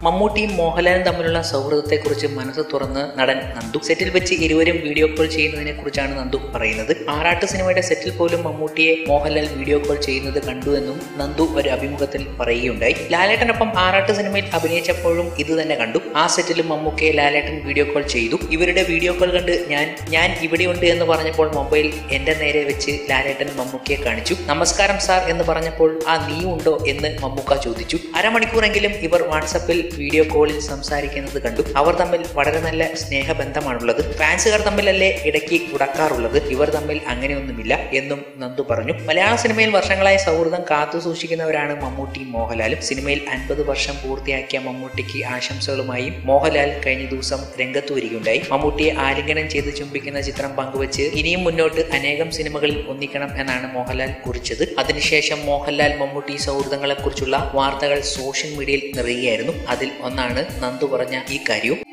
മമ്മൂട്ടിയും മോഹൻലാലും തമ്മിലുള്ള സൗഹൃദത്തെക്കുറിച്ച് മനസ്സ് തുറന്ന് നടൻ നന്ദു സെറ്റിൽ വെച്ച് ഇരുവരും വീഡിയോ കോൾ ചെയ്യുന്നതിനെ കുറിച്ചാണ് നന്ദു പറയുന്നത് ആറാട്ട് സിനിമയുടെ സെറ്റിൽ പോലും മമ്മൂട്ടിയെ മോഹൻലാൽ വീഡിയോ കോൾ ചെയ്യുന്നത് കണ്ടു എന്നും നന്ദു ഒരു അഭിമുഖത്തിൽ പറയുകയുണ്ടായി ലാലേട്ടനൊപ്പം ആറാട്ട് സിനിമയിൽ അഭിനയിച്ചപ്പോഴും ഇത് തന്നെ കണ്ടു ആ സെറ്റിലും മമ്മൂക്കയെ ലാലേട്ടൻ വീഡിയോ കോൾ ചെയ്തു ഇവരുടെ വീഡിയോ കോൾ കണ്ട് ഞാൻ ഞാൻ ഇവിടെയുണ്ട് എന്ന് പറഞ്ഞപ്പോൾ മൊബൈൽ എന്റെ നേരെ വെച്ച് ലാലേട്ടൻ മമ്മൂക്കയെ കാണിച്ചു നമസ്കാരം സാർ എന്ന് പറഞ്ഞപ്പോൾ ആ നീ ഉണ്ടോ എന്ന് മമ്മൂക്ക ചോദിച്ചു അരമണിക്കൂറെങ്കിലും ഇവർ വാട്സപ്പിൽ വീഡിയോ കോളിൽ സംസാരിക്കുന്നത് കണ്ടു അവർ തമ്മിൽ വളരെ നല്ല സ്നേഹബന്ധമാണുള്ളത് ഫാൻസുകാർ തമ്മിലല്ലേ ഇടയ്ക്ക് ഉടക്കാറുള്ളത് ഇവർ തമ്മിൽ അങ്ങനെയൊന്നുമില്ല എന്നും നന്ദു പറഞ്ഞു മലയാള സിനിമയിൽ വർഷങ്ങളായി സൗഹൃദം കാത്തു സൂക്ഷിക്കുന്നവരാണ് മമ്മൂട്ടി മോഹൻലാലും സിനിമയിൽ അൻപത് വർഷം പൂർത്തിയാക്കിയ മമ്മൂട്ടിക്ക് ആശംസകളുമായും മോഹൻലാൽ കഴിഞ്ഞ ദിവസം രംഗത്ത് വരികയുണ്ടായി മമ്മൂട്ടിയെ ആലിംഗനം ചെയ്ത് ചുംബിക്കുന്ന ചിത്രം പങ്കുവച്ച് ഇനിയും മുന്നോട്ട് അനേകം സിനിമകളിൽ ഒന്നിക്കണം എന്നാണ് മോഹൻലാൽ കുറിച്ചത് അതിനുശേഷം മോഹൻലാൽ മമ്മൂട്ടി സൗഹൃദങ്ങളെക്കുറിച്ചുള്ള വാർത്തകൾ സോഷ്യൽ മീഡിയയിൽ നിറയുകയായിരുന്നു അതിൽ ഒന്നാണ് നന്ദു പറഞ്ഞ ഈ കാര്യവും